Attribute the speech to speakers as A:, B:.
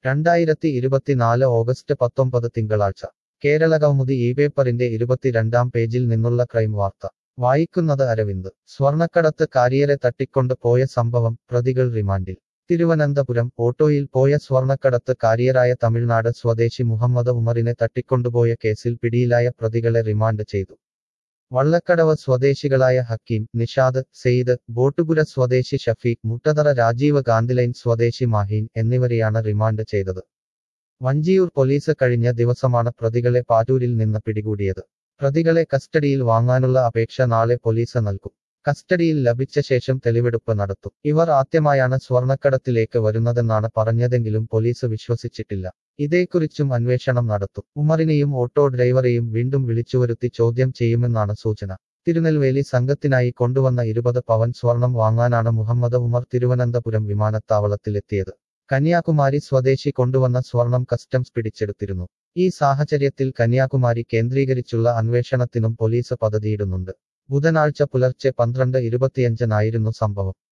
A: രണ്ടായിരത്തി ഇരുപത്തിനാല് ഓഗസ്റ്റ് പത്തൊമ്പത് തിങ്കളാഴ്ച കേരളകൗമുദി ഈ പേപ്പറിന്റെ ഇരുപത്തിരണ്ടാം പേജിൽ നിന്നുള്ള ക്രൈം വാർത്ത വായിക്കുന്നത് അരവിന്ദ് സ്വർണക്കടത്ത് കാരിയറെ തട്ടിക്കൊണ്ട് പോയ സംഭവം പ്രതികൾ റിമാൻഡിൽ തിരുവനന്തപുരം ഓട്ടോയിൽ പോയ സ്വർണക്കടത്ത് കാരിയറായ തമിഴ്നാട് സ്വദേശി മുഹമ്മദ് ഉമറിനെ തട്ടിക്കൊണ്ടുപോയ കേസിൽ പിടിയിലായ പ്രതികളെ റിമാൻഡ് ചെയ്തു വള്ളക്കടവ് സ്വദേശികളായ ഹക്കീം നിഷാദ് സെയ്ദ് ബോട്ടുപുര സ്വദേശി ഷഫീഖ് മുട്ടതറ രാജീവ് ഗാന്ധിലൈൻ സ്വദേശി മാഹീൻ എന്നിവരെയാണ് റിമാൻഡ് ചെയ്തത് വഞ്ചിയൂർ പോലീസ് കഴിഞ്ഞ ദിവസമാണ് പ്രതികളെ പാറ്റൂരിൽ നിന്ന് പിടികൂടിയത് പ്രതികളെ കസ്റ്റഡിയിൽ വാങ്ങാനുള്ള അപേക്ഷ നാളെ പോലീസ് നൽകും കസ്റ്റഡിയിൽ ലഭിച്ച ശേഷം തെളിവെടുപ്പ് നടത്തും ഇവർ ആദ്യമായാണ് സ്വർണക്കടത്തിലേക്ക് വരുന്നതെന്നാണ് പറഞ്ഞതെങ്കിലും പോലീസ് വിശ്വസിച്ചിട്ടില്ല ഇതേക്കുറിച്ചും അന്വേഷണം നടത്തും ഉമറിനെയും ഓട്ടോ ഡ്രൈവറെയും വീണ്ടും വിളിച്ചുവരുത്തി ചോദ്യം ചെയ്യുമെന്നാണ് സൂചന തിരുനെൽവേലി സംഘത്തിനായി കൊണ്ടുവന്ന ഇരുപത് പവൻ സ്വർണം വാങ്ങാനാണ് മുഹമ്മദ് ഉമർ തിരുവനന്തപുരം വിമാനത്താവളത്തിലെത്തിയത് കന്യാകുമാരി സ്വദേശി കൊണ്ടുവന്ന സ്വർണം കസ്റ്റംസ് പിടിച്ചെടുത്തിരുന്നു ഈ സാഹചര്യത്തിൽ കന്യാകുമാരി കേന്ദ്രീകരിച്ചുള്ള അന്വേഷണത്തിനും പോലീസ് പദ്ധതിയിടുന്നുണ്ട് ബുധനാഴ്ച പുലർച്ചെ പന്ത്രണ്ട് ഇരുപത്തിയഞ്ചിനായിരുന്നു സംഭവം